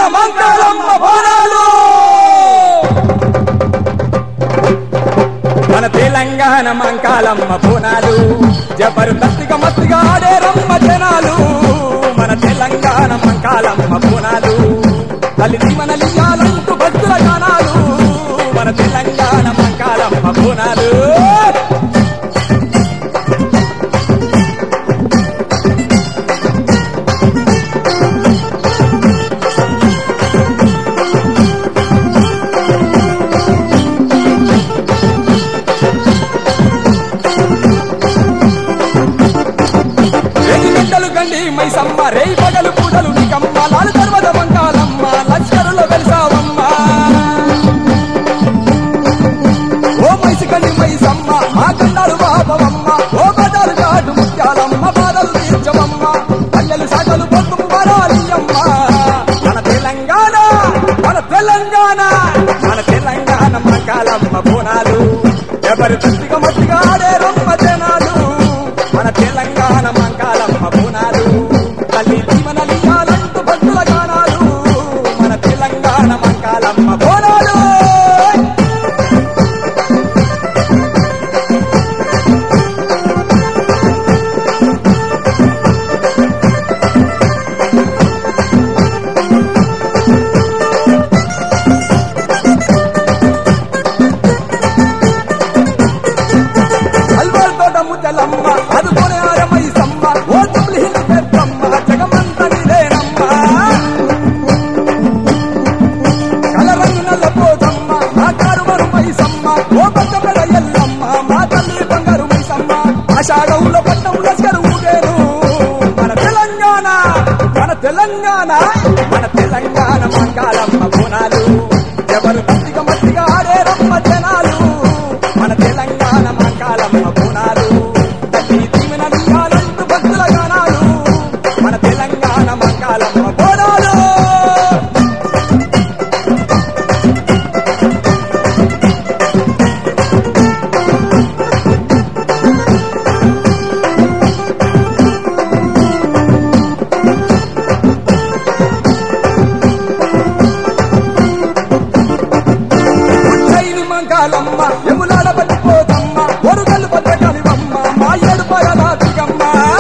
మంగళమ్మ బోనాలు మన తెలంగాణ మంకాలమ్మ బోనాలు జబర్దస్తిగా మత్తిగా ఆడే రమ్మ జనాలు మన తెలంగాణ మంకాలమ్మ బోనాలు తల్లి దీవనలియాలంటూ భక్తుల గానాలు మన తెలంగాణ మంకాలమ్మ బోనాలు రేగి గంటలు గండి మైసమ్మ రేయి పగలు పూటలు నీకమ్మ లాలు తర్వాత మంకాలమ్మ లష్కరులో వెలిసావమ్మ ఓ మైసి గండి మైసమ్మ మా కన్నాలు బాబవమ్మ ఓ బదాలు కాటు ముత్యాలమ్మ బాధలు తీర్చవమ్మ పల్లెలు సాగలు పొద్దు వరాలియమ్మ మన తెలంగాణ మన తెలంగాణ మన తెలంగాణ మంకాలమ్మ బోనాలు ఎవరి దృష్టిగా మట్టిగా ఆడే రమ్మ జనాలు మన తెలంగాణ మంకాలమ్మ బోనాలు తల్లి జీవనలియాలంటూ భక్తుల గానాలు మన తెలంగాణ మంకాలమ్మ బోనాలు అల్వాల్ తోట ముద్దలమ్మ అదుకొని ఆరమై సమ్మ ఓ తుమ్లి హిల్ పెద్దమ్మ జగమంత నీదేనమ్మ కలరంగు నల్ల పోతమ్మ మా కారు మరుమై సమ్మ ఓ పక్క మెడ ఎల్లమ్మ మా తల్లి బంగారు మైసమ్మ ఆషాఢంలో పట్టం లస్కరు ఊగేను మన తెలంగాణ మన తెలంగాణ మన తెలంగాణ మంగాళమ్మ బోనాలు ఎవరు గట్టిగా మట్టిగా ఆడే రమ్మ జనాలు మన తెలంగాణ మంగాళమ్మ బోనాలు తల్లి దీవెన నీయాలంటూ భక్తుల గానాలు మన తెలంగాణ మంగాళమ్మ బోనాలు ఉజ్జయిని మంగాలమ్మ ఎములాడ పట్టిపోతమ్మ ఒరుగలు పట్టగలివమ్మ మా ఏడుపయల దిగమ్మ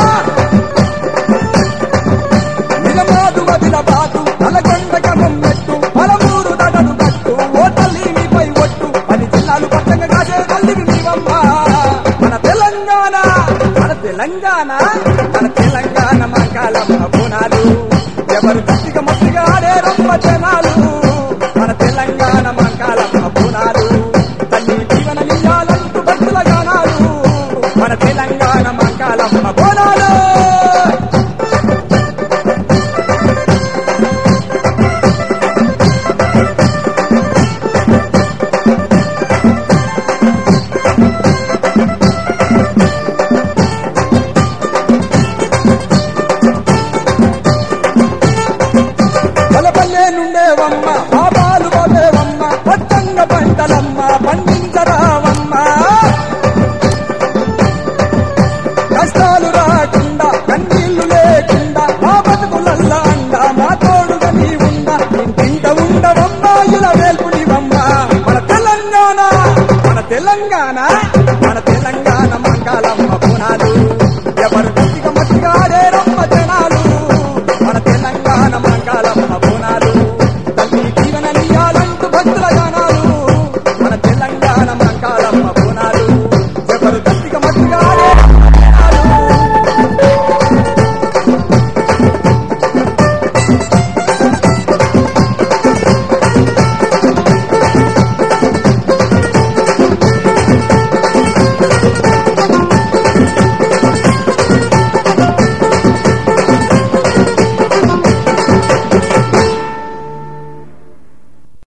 నిలబాదు వదిల బాదు నలగొండ గమ్మెట్టు పలమూరు దడలు కట్టు ఓ తల్లి నీపై ఒట్టు పది జిల్లాలు పట్టంగా కాసే తల్లివి నీవమ్మ మన తెలంగాణ మన తెలంగాణ మన తెలంగాణ మంగాలమ్మ బోనాలు ఎవరు గట్టిగా మట్టిగా ఆడే రమ్మ జనాలు మన తెలంగాణ మంగాలమ్మ బోనాలు తల్లి జీవన నియాలంటూ భక్తుల గానాలు మన తెలంగాణ మంగాలమ్మ బోనాలు బలపల్లే నుండేవమ్మ పాపాలు పోలేవమ్మ పట్టంగ పంటలమ్మ పండించరావమ్మ కష్టాలు రాకుండా కన్నీళ్లు లేకుండా మా బతుకులల్ల అండ మా తోడుగా నీ ఉండ ఇంటింట ఉండవమ్మ ఇలా వేల్పునివమ్మ మన తెలంగాణ మన తెలంగాణ మన తెలంగాణ మంగళమ్మ పునాలు ఎవరు గట్టిగా మట్టిగా ఆడే